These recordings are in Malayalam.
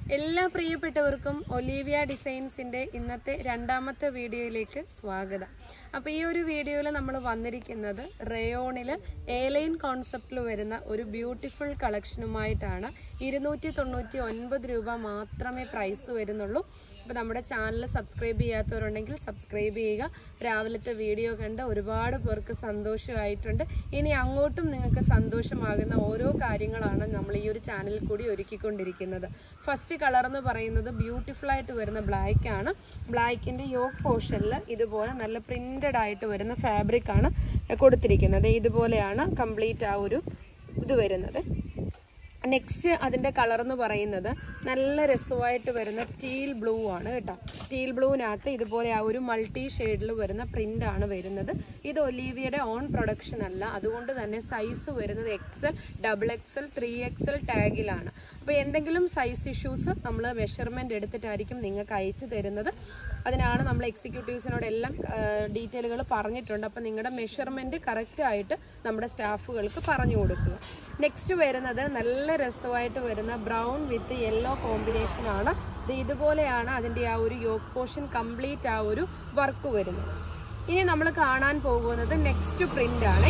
എല്ലാ പ്രിയപ്പെട്ടവർക്കും ഒലീവിയ ഡിസൈൻസിന്റെ ഇന്നത്തെ രണ്ടാമത്തെ വീഡിയോയിലേക്ക് സ്വാഗതം അപ്പൊ ഈ ഒരു വീഡിയോയിൽ നമ്മൾ വന്നിരിക്കുന്നത് റയോണില് എയർലൈൻ കോൺസെപ്റ്റിൽ വരുന്ന ഒരു ബ്യൂട്ടിഫുൾ കളക്ഷനുമായിട്ടാണ് ഇരുന്നൂറ്റി തൊണ്ണൂറ്റി ഒൻപത് രൂപ മാത്രമേ പ്രൈസ് വരുന്നുള്ളൂ അപ്പോൾ നമ്മുടെ ചാനൽ സബ്സ്ക്രൈബ് ചെയ്യാത്തവരുണ്ടെങ്കിൽ സബ്സ്ക്രൈബ് ചെയ്യുക രാവിലത്തെ വീഡിയോ കണ്ട് ഒരുപാട് പേർക്ക് സന്തോഷമായിട്ടുണ്ട് ഇനി അങ്ങോട്ടും നിങ്ങൾക്ക് സന്തോഷമാകുന്ന ഓരോ കാര്യങ്ങളാണ് നമ്മൾ ഈ ഒരു ചാനലിൽ കൂടി ഒരുക്കിക്കൊണ്ടിരിക്കുന്നത് ഫസ്റ്റ് കളർ എന്ന് പറയുന്നത് ബ്യൂട്ടിഫുൾ ആയിട്ട് വരുന്ന ബ്ലാക്ക് ആണ് ബ്ലാക്കിന്റെ യോക്ക് പോർഷനിൽ ഇതുപോലെ നല്ല പ്രിന്റഡ് ആയിട്ട് വരുന്ന ഫാബ്രിക് ആണ് കൊടുത്തിരിക്കുന്നത് ഇതുപോലെയാണ് കംപ്ലീറ്റ് ആ ഒരു ഇത് വരുന്നത് നെക്സ്റ്റ് അതിന്റെ കളർ എന്ന് പറയുന്നത് നല്ല രസമായിട്ട് വരുന്ന ടീൽ ബ്ലൂ ആണ് കേട്ടോ ടീൽ ബ്ലൂവിനകത്ത് ഇതുപോലെ ആ ഒരു മൾട്ടി ഷെയ്ഡിൽ വരുന്ന പ്രിന്റ് ആണ് വരുന്നത് ഇത് ഒലീവിയുടെ ഓൺ പ്രൊഡക്ഷൻ അല്ല അതുകൊണ്ട് തന്നെ സൈസ് വരുന്നത് XL double XL three XL ടാഗിലാണ് അപ്പോൾ എന്തെങ്കിലും സൈസ് ഇഷ്യൂസ് നമ്മൾ മെഷർമെന്റ് എടുത്തിട്ടായിരിക്കും നിങ്ങൾക്ക് അയച്ചു തരുന്നത് അതിനാണ് നമ്മൾ എക്സിക്യൂട്ടീവ്സിനോട് എല്ലാം ഡീറ്റെയിലുകൾ പറഞ്ഞിട്ടുണ്ട് അപ്പം നിങ്ങളുടെ മെഷർമെന്റ് കറക്റ്റ് ആയിട്ട് നമ്മുടെ സ്റ്റാഫുകൾക്ക് പറഞ്ഞു കൊടുക്കുക നെക്സ്റ്റ് വരുന്നത് നല്ല രസമായിട്ട് വരുന്ന ബ്രൗൺ വിത്ത് യെല്ലോ കോമ്പിനേഷൻ ആണ് ഇത് ഇതുപോലെയാണ് അതിൻ്റെ ആ ഒരു യോക്ക് പോർഷൻ കംപ്ലീറ്റ് ആ ഒരു വർക്ക് വരുന്നത് ഇനി നമ്മൾ കാണാൻ പോകുന്നത് നെക്സ്റ്റ് പ്രിന്റ് ആണ്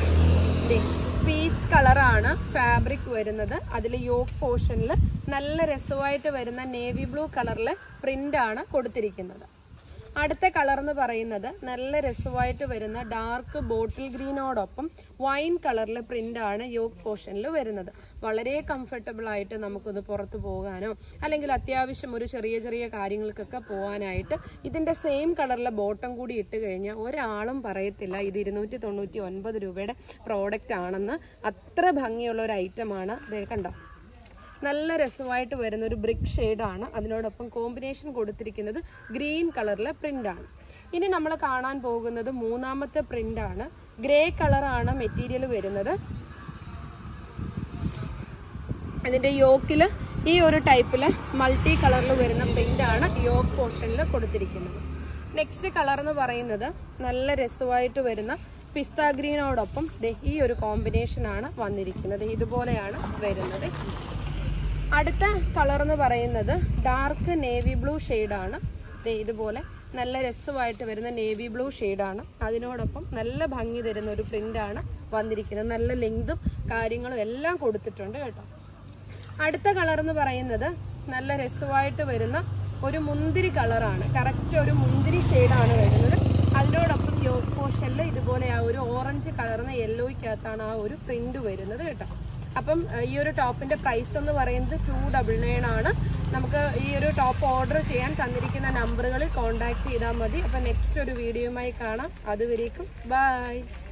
പീച്ച് കളറാണ് ഫാബ്രിക് വരുന്നത് അതിൽ യോക്ക് പോർഷനിൽ നല്ല രസമായിട്ട് വരുന്ന നേവി ബ്ലൂ കളറിലെ പ്രിന്റ് ആണ് കൊടുത്തിരിക്കുന്നത് അടുത്ത കളർ എന്ന് പറയുന്നത് നല്ല രസമായിട്ട് വരുന്ന ഡാർക്ക് ബോട്ടിൽ ഗ്രീനോടൊപ്പം വൈൻ കളറിലെ പ്രിന്റ് ആണ് യോക്ക് പോർഷനിൽ വരുന്നത് വളരെ കംഫർട്ടബിൾ ആയിട്ട് നമുക്കൊന്ന് പുറത്ത് പോകാനോ അല്ലെങ്കിൽ അത്യാവശ്യം ഒരു ചെറിയ ചെറിയ കാര്യങ്ങൾക്കൊക്കെ പോകാനായിട്ട് ഇതിന്റെ സെയിം കളറിലെ ബോട്ടം കൂടി ഇട്ട് കഴിഞ്ഞാൽ ഒരാളും പറയത്തില്ല ഇത് ഇരുന്നൂറ്റി തൊണ്ണൂറ്റി ഒൻപത് രൂപയുടെ പ്രോഡക്റ്റ് ആണെന്ന് അത്ര ഭംഗിയുള്ള ഒരു ഐറ്റമാണ് ദേ കണ്ടോ നല്ല രസമായിട്ട് വരുന്ന ഒരു ബ്രിക്ക് ഷെയ്ഡാണ് അതിനോടൊപ്പം കോമ്പിനേഷൻ കൊടുത്തിരിക്കുന്നത് ഗ്രീൻ കളറിലെ പ്രിന്റ് ആണ് ഇനി നമ്മൾ കാണാൻ പോകുന്നത് മൂന്നാമത്തെ പ്രിന്റ് ആണ് ഗ്രേ കളറാണ് മെറ്റീരിയൽ വരുന്നത് അതിന്റെ യോക്കില് ഈ ഒരു ടൈപ്പില് മൾട്ടി കളറിൽ വരുന്ന പ്രിന്റ് ആണ് യോക്ക് പോർഷനിൽ കൊടുത്തിരിക്കുന്നത് നെക്സ്റ്റ് കളർ എന്ന് പറയുന്നത് നല്ല രസമായിട്ട് വരുന്ന പിസ്ത ഗ്രീനോടൊപ്പം ദേ ഈ ഒരു കോമ്പിനേഷൻ ആണ് വന്നിരിക്കുന്നത് ഇതുപോലെയാണ് വരുന്നത് അടുത്ത കളർ എന്ന് പറയുന്നത് ഡാർക്ക് നേവി ബ്ലൂ ഷെയ്ഡാണ് ഇതുപോലെ നല്ല രസമായിട്ട് വരുന്ന നേവി ബ്ലൂ ഷെയ്ഡാണ് അതിനോടൊപ്പം നല്ല ഭംഗി തരുന്ന ഒരു പ്രിന്റാണ് വന്നിരിക്കുന്നത് നല്ല ലെങ്തും കാര്യങ്ങളും എല്ലാം കൊടുത്തിട്ടുണ്ട് കേട്ടോ അടുത്ത കളർ എന്ന് പറയുന്നത് നല്ല രസമായിട്ട് വരുന്ന ഒരു മുന്തിരി കളറാണ് കറക്റ്റ് ഒരു മുന്തിരി ഷെയ്ഡാണ് വരുന്നത് അതിനോടൊപ്പം യോക്ക് പോർഷനിൽ ഇതുപോലെ ആ ഒരു ഓറഞ്ച് കളർന്ന യെല്ലോയ്ക്കകത്താണ് ആ ഒരു പ്രിന്റ് വരുന്നത് കേട്ടോ അപ്പം ഈ ഒരു ടോപ്പിന്റെ പ്രൈസ് എന്ന് പറയുന്നത് ടു ഡബിൾ നയൻ ആണ് നമുക്ക് ഈ ഒരു ടോപ്പ് ഓർഡർ ചെയ്യാൻ തന്നിരിക്കുന്ന നമ്പറുകളിൽ കോൺടാക്ട് ചെയ്താൽ മതി അപ്പം നെക്സ്റ്റ് ഒരു വീഡിയോയുമായി കാണാം അതുവരേക്കും ബൈ